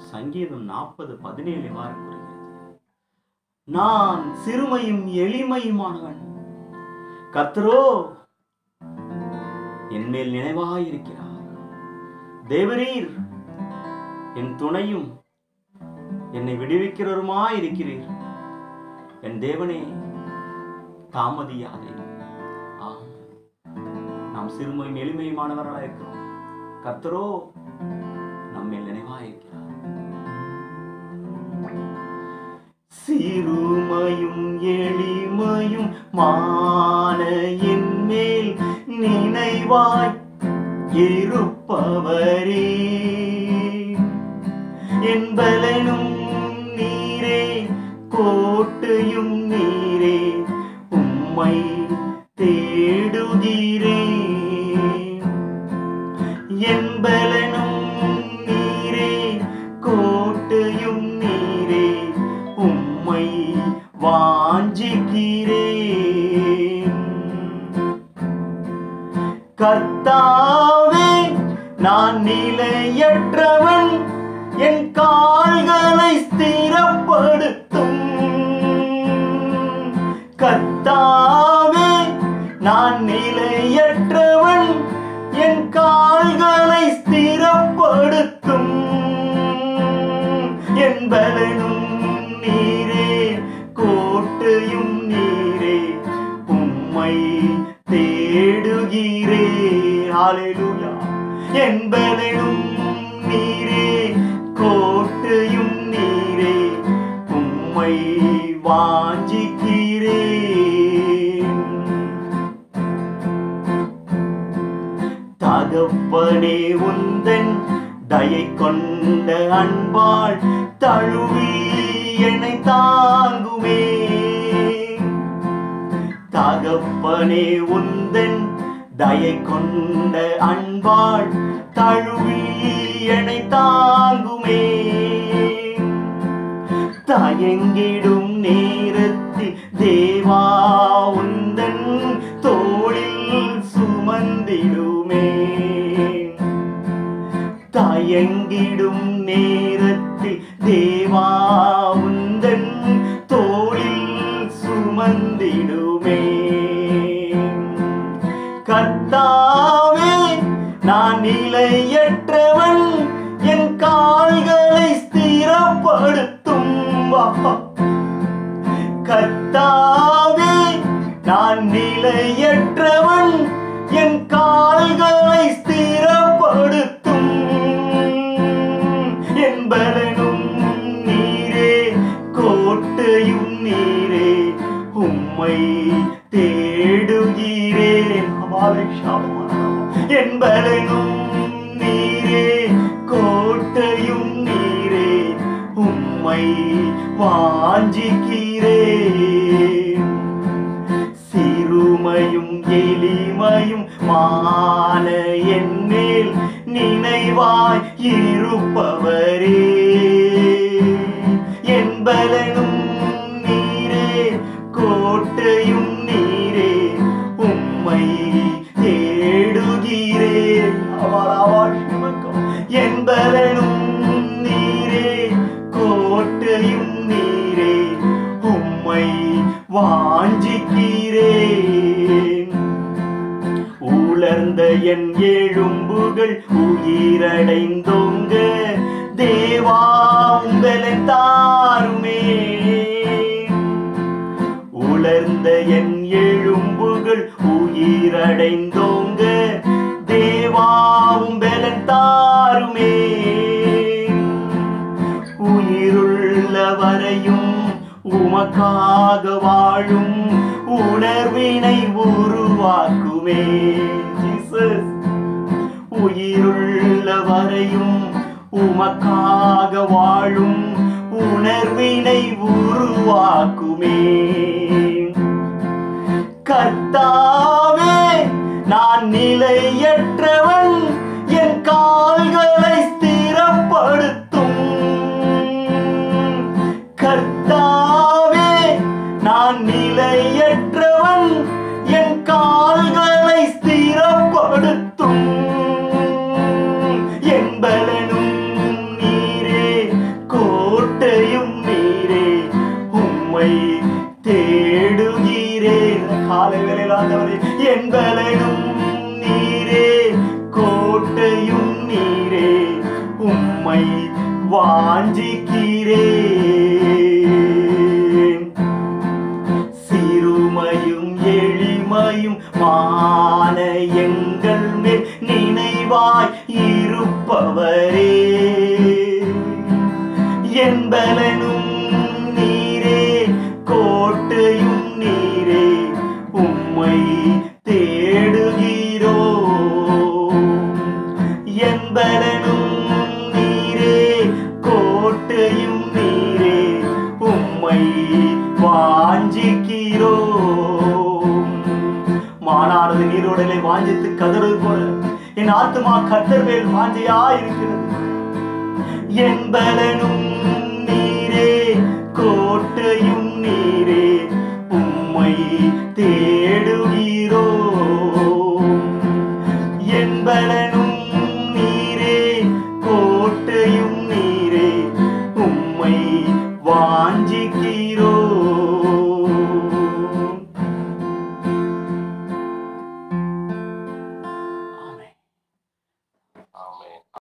சங்கீதம் நாற்பது பதினேழு இவ்வாறு கூறுகிறது நான் சிறுமையும் எளிமையுமானவன் கர்த்தரோ என் மேல் நினைவாயிருக்கிறார் தேவரீர் என் துணையும் என்னை விடுவிக்கிறவருமாய் இருக்கிறீர் என் தேவனே தாமதியாதே ஆம் நாம் சிறுமையும் எளிமையுமானவர்களாக இருக்கிறோம் கர்த்தரோ நம்மேல் நினைவாயிருக்கிறார் சிறுமையும் எளிமையும் மான என் மேல் நினைவாய் இருப்பவரே என் பலனும் நீரே கோட்டையும் நீரே உம்மை தேடுகிறேன் என் பலனும் நீரே கோட்டையும் நீரே உம்மை வாஞ்சிக்கிறேன் கர்த்தாவே நான் நிலையற்றவன் என் கால்களை ஸ்திரப்படுத்தும் கர்த்தாவே நான் நிலையற்றவன் என் கால்களை ஸ்திரப்படுத்தும் என் பலனும் நீரே கோட்டையும் நீரே உம்மை தேடுகிறே ஹalleluya என் பலனும் நீரே கோட்டையும் நீரே உம்மை வாஞ்சிக்கிறேன் தகப்பனே உந்தன் தயை கொண்ட அன்பாள் தழுவி என்னை தாங்குமே தகப்பனே உந்தன் தயை கொண்ட அன்பாள் தழுவி என்னை தாங்குமே தயங்கிடும் நேரத்தில் தேவா உந்தன் தோளில் சுமந்திடுமே தயங்கிடும் நேரத்தில் தேவா உந்தன் தோளில் சுமந்திடுமே கர்த்தாவே நான் நிலையற்றவன் என் கால்களை ஸ்திரப்படுத்தும் வா. கர்த்தாவே நான் நிலையற்றவன் என் கால்களை ஸ்திரப்படுத்தும் என் பலனும் நீரே கோட்டையும் நீரே உம்மை தேடுகிறேன் அவாவை சாபமானவா. என் பலனும் நீரே கோட்டையும் நீரே உம்மை வாஞ்சிக்கிறேன் சிறுமையும் எளிமையும் மான என் மேல் நினைவாய் இருப்பவரே என் பலனும் நீரே கோட்டையும் நீரே உம்மை தேடுகிறேன் அவள் அவள் சுமக்கும் என் பலனும் நீரே கோட்டையும் நீரே உம்மை வாஞ்சிக்கிறேன் உலர்ந்த என் எழும்புகள் உயிரடைந்தோங்க தேவா உங்களை தாருமே உலர்ந்த என் எழும்புகள் உயிரடைந்தோங்க தேவாவும் பலன் தாருமே உயிருள்ள வரையும் உமக்காக வாழும் உணர்வினை உருவாக்குமே ஜீசஸ் உயிருள்ள வரையும் உமக்காக வாழும் உணர்வினை உருவாக்குமே கர்த்தாவே நான் நிலையற்றவன் என் கால்களை ஸ்திரப்படுத்தும் கர்த்தாவே நான் நிலையற்றவன் என் கால்களை ஸ்திரப்படுத்தும் என் பலனும் நீரே பலனும் நீரே கோட்டையும் நீரே உம்மை வாஞ்சிக்கிறேன் சிறுமையும் எளிமையும் மான எங்கள் மேல் நினைவாய் இருப்பவரே என் பலனும் நீரே கோட்டையும் நீரே உம்மை தேடுகிறோ என் பலனும் நீரே கோட்டையும் நீரே உம்மை வாஞ்சிக்கிறோ மானானது நீரோடலை வாஞ்சித்து கதறது போல என் ஆத்துமா கத்தர் மேல் வாஞ்சையா இருக்கிறது என் பலனும் நீரே கோட்டையும் நீரே உம்மை தேடுகிறோ என் பலனும்